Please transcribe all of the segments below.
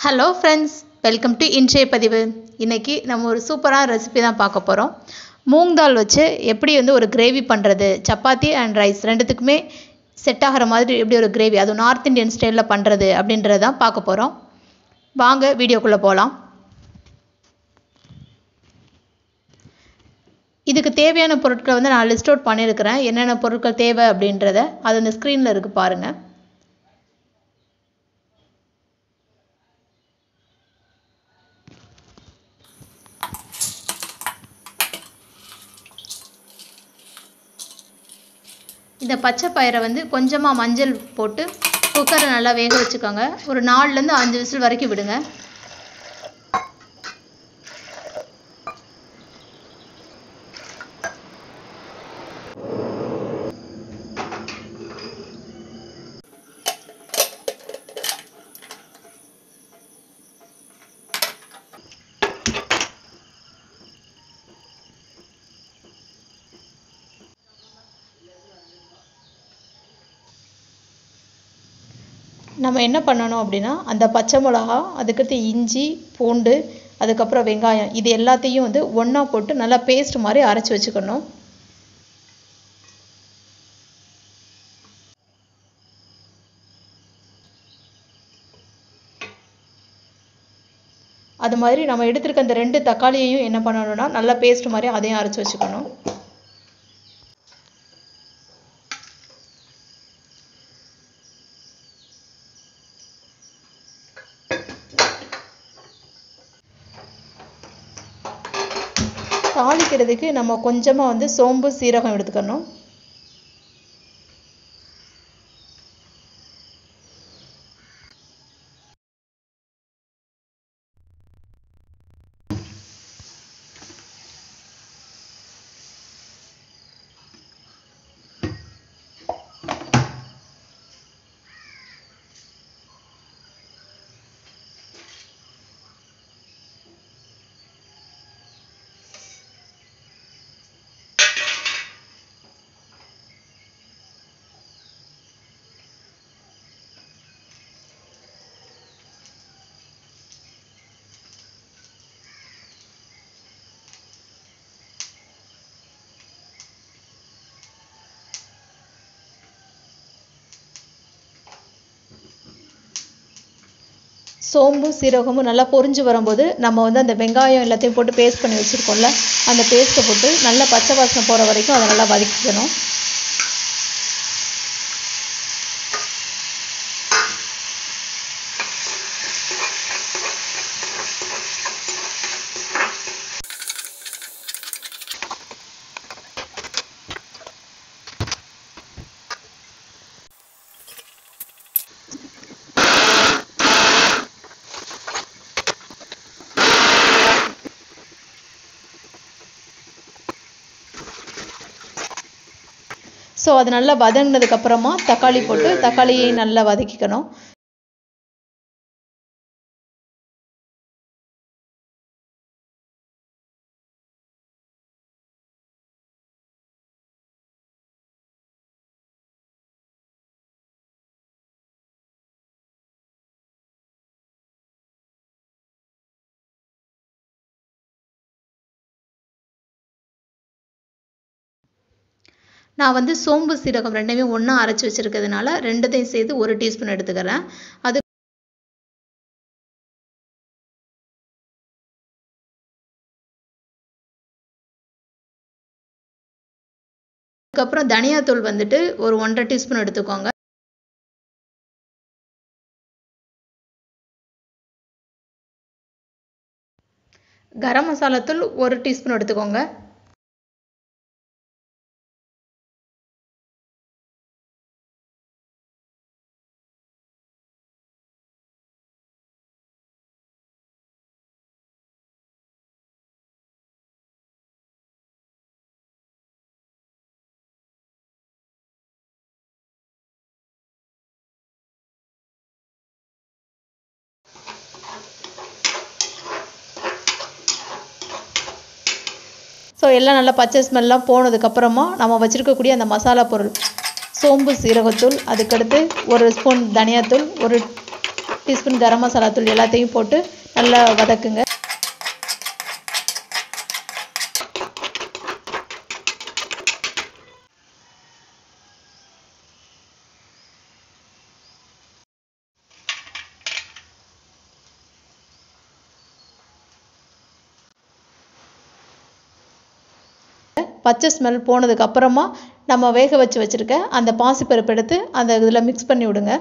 hello friends welcome to இன்றைய பதிவு இன்றைக்கி நம்ம ஒரு சூப்பரான ரெசிபி தான் பார்க்க போகிறோம் மூங் தால் வச்சு எப்படி வந்து ஒரு கிரேவி பண்ணுறது சப்பாத்தி அண்ட் ரைஸ் ரெண்டுத்துக்குமே செட் ஆகிற மாதிரி எப்படி ஒரு கிரேவி அதுவும் நார்த் இந்தியன் ஸ்டைலில் பண்ணுறது அப்படின்றது தான் பார்க்க போகிறோம் வாங்க வீடியோக்குள்ளே போகலாம் இதுக்கு தேவையான பொருட்களை வந்து நான் லிஸ்ட் அவுட் பண்ணியிருக்கிறேன் என்னென்ன பொருட்கள் தேவை அப்படின்றத அது அந்த ஸ்க்ரீனில் இருக்குது பாருங்கள் இந்த பச்சை பயிரை வந்து கொஞ்சமாக மஞ்சள் போட்டு குக்கரை நல்லா வேக வச்சுக்கோங்க ஒரு நாலுலேருந்து அஞ்சு விசில் வரைக்கும் விடுங்க நம்ம என்ன பண்ணணும் அப்படின்னா அந்த பச்சை மிளகா அதுக்கடுத்து இஞ்சி பூண்டு அதுக்கப்புறம் வெங்காயம் இது எல்லாத்தையும் வந்து ஒன்றா போட்டு நல்லா பேஸ்ட் மாதிரி அரைச்சி வச்சுக்கணும் அது மாதிரி நம்ம எடுத்துருக்க அந்த ரெண்டு தக்காளியையும் என்ன பண்ணணும்னா நல்லா பேஸ்ட் மாதிரி அதையும் அரைச்சி வச்சுக்கணும் தாளிக்கிறதுக்கு நம்ம கொஞ்சமாக வந்து சோம்பு சீரகம் எடுத்துக்கணும் சோம்பு சீரகமும் நல்லா பொரிஞ்சு வரும்போது நம்ம வந்து அந்த வெங்காயம் எல்லாத்தையும் போட்டு பேஸ்ட் பண்ணி வச்சுருக்கோம்ல அந்த பேஸ்ட்டை போட்டு நல்லா பச்சை வாசனை போகிற வரைக்கும் அதை நல்லா வதக்கிக்கணும் ஸோ அது நல்லா வதங்கினதுக்கப்புறமா தக்காளி போட்டு தக்காளியை நல்லா வதக்கிக்கணும் நான் வந்து சோம்பு சீரகம் ரெண்டுமே ஒன்றா அரைச்சி வச்சுருக்கிறதுனால ரெண்டுத்தையும் சேர்த்து ஒரு டீஸ்பூன் எடுத்துக்கிறேன் அது அதுக்கப்புறம் தனியாத்தூள் வந்துட்டு ஒரு ஒன்றரை டீஸ்பூன் எடுத்துக்கோங்க கரம் மசாலா தூள் ஒரு டீஸ்பூன் எடுத்துக்கோங்க ஸோ எல்லாம் நல்லா பச்சை ஸ்மெல்லாம் போனதுக்கப்புறமா நம்ம வச்சுருக்கக்கூடிய அந்த மசாலா பொருள் சோம்பு சீரகத்தூள் அதுக்கடுத்து ஒரு ஸ்பூன் தனியாத்தூள் ஒரு டீஸ்பூன் கரம் மசாலா தூள் எல்லாத்தையும் போட்டு நல்லா வதக்குங்க பச்சை ஸ்மெல் போனதுக்கு அப்புறமா நம்ம வேக வச்சு வச்சுருக்க அந்த பாசிப்பருப்பு எடுத்து அந்த இதில் மிக்ஸ் பண்ணி விடுங்க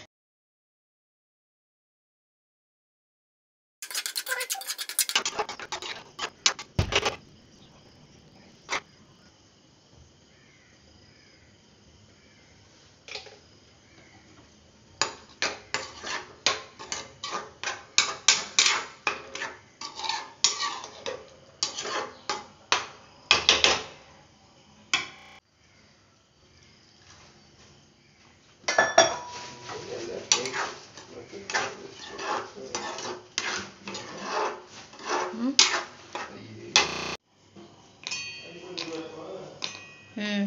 ம்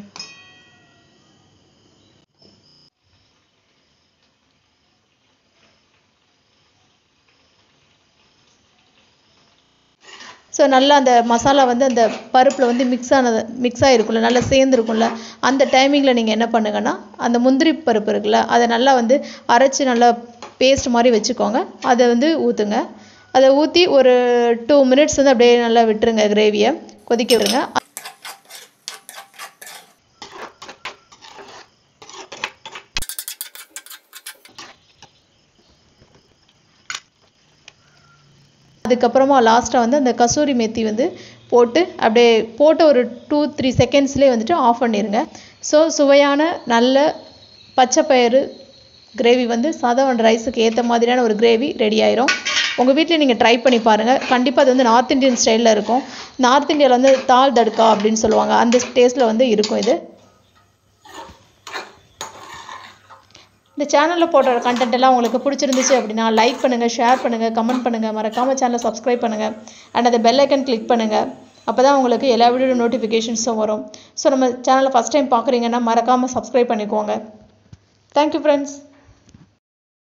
ஸோ நல்லா அந்த மசாலா வந்து அந்த பருப்பில் வந்து மிக்ஸ் ஆனது மிக்ஸ் ஆகிருக்கும்ல நல்லா சேர்ந்துருக்கும்ல அந்த டைமிங்கில் நீங்கள் என்ன பண்ணுங்கன்னா அந்த முந்திரி பருப்பு இருக்குல்ல அதை நல்லா வந்து அரைச்சி நல்லா பேஸ்ட் மாதிரி வச்சுக்கோங்க அதை வந்து ஊற்றுங்க அதை ஊற்றி ஒரு டூ மினிட்ஸ் வந்து அப்படியே நல்லா விட்டுருங்க கிரேவியை கொதிக்க விடுங்க அதுக்கப்புறமா லாஸ்ட்டாக வந்து அந்த கசூரி மெத்தி வந்து போட்டு அப்படியே போட்ட ஒரு டூ த்ரீ செகண்ட்ஸ்லேயே வந்துட்டு ஆஃப் பண்ணிடுங்க ஸோ சுவையான நல்ல பச்சை பயிறு கிரேவி வந்து சாதம் அண்ட் ரைஸுக்கு ஏற்ற மாதிரியான ஒரு கிரேவி ரெடி ஆயிரும் உங்கள் வீட்டில் நீங்கள் ட்ரை பண்ணி பாருங்கள் கண்டிப்பாக அது வந்து நார்த் இந்தியன் ஸ்டைலில் இருக்கும் நார்த் இந்தியாவில் வந்து தால் தடுக்கா அப்படின்னு சொல்லுவாங்க அந்த டேஸ்ட்டில் வந்து இருக்கும் இது இந்த சேனலில் போடுற கண்டென்ட் எல்லாம் உங்களுக்கு பிடிச்சிருந்துச்சு அப்படின்னா லைக் பண்ணுங்கள் ஷேர் பண்ணுங்கள் கமெண்ட் பண்ணுங்கள் மறக்காமல் சேனலை சப்ஸ்கிரைப் பண்ணுங்கள் அண்ட் அந்த பெல் ஐக்கன் கிளிக் பண்ணுங்கள் அப்போ தான் உங்களுக்கு எல்லா வீடியோ நோட்டிஃபிகேஷன்ஸும் வரும் ஸோ நம்ம சேனலை ஃபஸ்ட் டைம் பார்க்குறீங்கன்னா மறக்காமல் சப்ஸ்கிரைப் பண்ணிக்கோங்க தேங்க்யூ ஃப்ரெண்ட்ஸ்